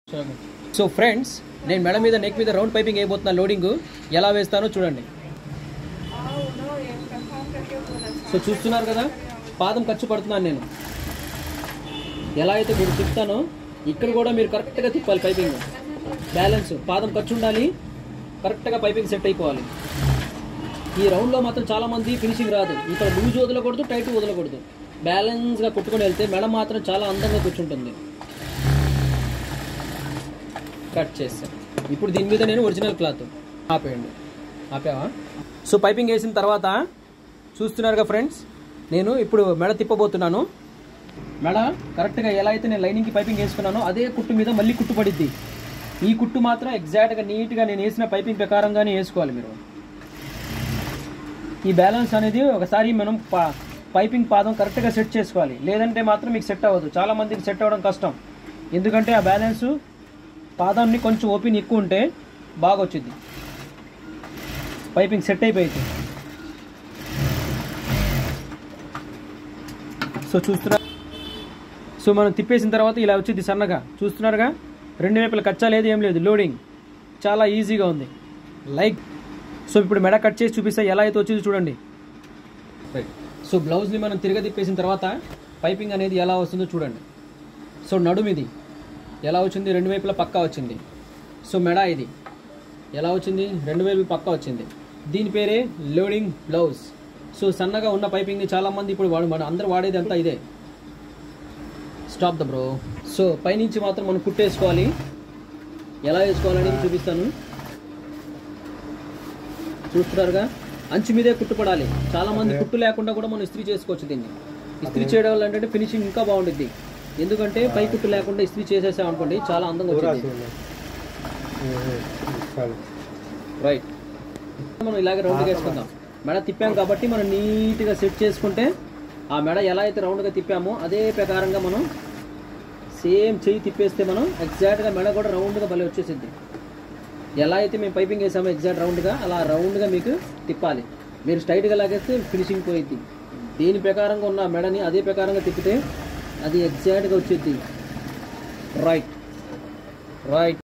so friends నేను మెడ మీద నెక్ మీద రౌండ్ పైపింగ్ అయిపోతున్నా లోడింగ్ ఎలా వేస్తానో చూడండి సో చూస్తున్నారు కదా పాదం ఖర్చు పడుతున్నాను నేను ఎలా అయితే మీరు తిప్పుతానో ఇక్కడ కూడా మీరు కరెక్ట్గా తిప్పాలి పైపింగ్ బ్యాలెన్స్ పాదం ఖర్చు ఉండాలి కరెక్ట్గా పైపింగ్ సెట్ అయిపోవాలి ఈ రౌండ్లో మాత్రం చాలా మంది ఫినిషింగ్ రాదు ఇక్కడ లూజ్ వదలకూడదు టైట్ వదలకూడదు బ్యాలెన్స్గా కొట్టుకొని వెళ్తే మెడ మాత్రం చాలా అందంగా కూర్చుంటుంది కట్ చేస్తాం ఇప్పుడు దీని మీద నేను ఒరిజినల్ క్లాత్ ఆపేయండి ఆపావా సో పైపింగ్ వేసిన తర్వాత చూస్తున్నారుగా ఫ్రెండ్స్ నేను ఇప్పుడు మెడ తిప్పబోతున్నాను మెడ కరెక్ట్గా ఎలా అయితే నేను లైనింగ్కి పైపింగ్ వేసుకున్నానో అదే కుట్టు మీద మళ్ళీ కుట్టు పడిద్ది ఈ కుట్టు మాత్రం ఎగ్జాక్ట్గా నీట్గా నేను వేసిన పైపింగ్ ప్రకారంగానే వేసుకోవాలి మీరు ఈ బ్యాలెన్స్ అనేది ఒకసారి మనం పా పైపింగ్ పాదం కరెక్ట్గా సెట్ చేసుకోవాలి లేదంటే మాత్రం మీకు సెట్ అవ్వదు చాలా మందికి సెట్ అవ్వడం కష్టం ఎందుకంటే ఆ బ్యాలెన్స్ పాదాన్ని కొంచెం ఓపెన్ ఎక్కువ ఉంటే బాగా వచ్చింది పైపింగ్ సెట్ అయిపోయింది సో చూస్తున్నా సో మనం తిప్పేసిన తర్వాత ఇలా వచ్చింది సన్నగా చూస్తున్నారుగా రెండు వైపుల కచ్చా లేదు ఏం లేదు లోడింగ్ చాలా ఈజీగా ఉంది లైక్ సో ఇప్పుడు మెడ కట్ చేసి చూపిస్తా ఎలా అయితే వచ్చింది చూడండి సో బ్లౌజ్ని మనం తిరగ తిప్పేసిన తర్వాత పైపింగ్ అనేది ఎలా వస్తుందో చూడండి సో నడుము ఇది ఎలా వచ్చింది రెండు వైపులా పక్కా వచ్చింది సో మెడ ఇది ఎలా వచ్చింది రెండు వైపులు పక్కా వచ్చింది దీని పేరే లోడింగ్ బ్లౌజ్ సో సన్నగా ఉన్న పైపింగ్ని చాలామంది ఇప్పుడు వాడు మన అందరూ వాడేది అంతా ఇదే స్టాప్ ద బ్రో సో పైనుంచి మాత్రం మనం కుట్టేసుకోవాలి ఎలా వేసుకోవాలనేది చూపిస్తాను చూస్తున్నారుగా అంచు మీదే కుట్టుపడాలి చాలా మంది కుట్టు లేకుండా కూడా మనం ఇస్త్రీ చేసుకోవచ్చు దీన్ని ఇస్త్రీ చేయడం వల్ల ఏంటంటే ఫినిషింగ్ ఇంకా బాగుంటుంది ఎందుకంటే పై కుట్టు లేకుండా ఇస్త్రీ చేసేసాం అనుకోండి చాలా అందంగా వచ్చింది రైట్ మనం ఇలాగే రౌండ్గా వేసుకుందాం మెడ తిప్పాం కాబట్టి మనం నీట్గా సెట్ చేసుకుంటే ఆ మెడ ఎలా అయితే రౌండ్గా తిప్పామో అదే ప్రకారంగా మనం సేమ్ చెయ్యి తిప్పేస్తే మనం ఎగ్జాక్ట్గా మెడ కూడా రౌండ్గా భలే వచ్చేసింది ఎలా అయితే మేము పైపింగ్ వేసామో ఎగ్జాక్ట్ రౌండ్గా అలా రౌండ్గా మీకు తిప్పాలి మీరు స్ట్రైట్గా లాగేస్తే ఫినిషింగ్ పోయిద్ది దీని ప్రకారంగా ఉన్న మెడని అదే ప్రకారంగా తిప్పితే అది ఎగ్జాక్ట్గా వచ్చేది రైట్ రైట్